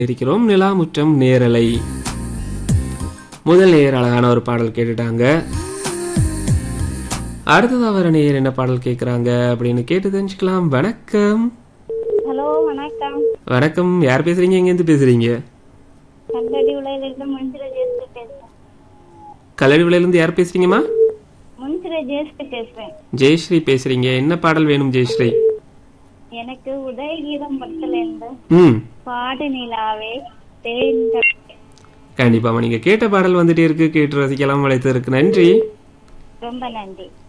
இருக்கிறோம் நிலாமுற்றம் நேரலை முதல் நேயர் அழகான ஒரு பாடல் கேட்டுட்டாங்க அடுத்ததா வர நேயர் என்ன பாடல் கேட்குறாங்க அப்படின்னு கேட்டு தெரிஞ்சுக்கலாம் வணக்கம் ஹலோ வணக்கம் வணக்கம் யார் பேசுறீங்க எங்கேருந்து பேசுறீங்க கல்லடி உலையிலிருந்து முன்சிர ஜேஸ்து பேசுறேன் கல்லடி விலையிலேருந்து யார் பேசுறீங்கம்மா முன்சிர ஜேஸ்து பேசுறேன் ஜெயஸ்ரீ பேசுறீங்க என்ன பாடல் வேணும் ஜெயஸ்ரீ எனக்கு உதயகீதம் படத்திலிருந்து ம் பாடு நிலாவே தேர்ந்த கண்டிப்பாம்மா நீங்க கேட்ட பாடல் வந்துட்டே இருக்கு கேட்டு ரசிக்கலாம் வளைத்ததற்கு நன்றி ரொம்ப நன்றி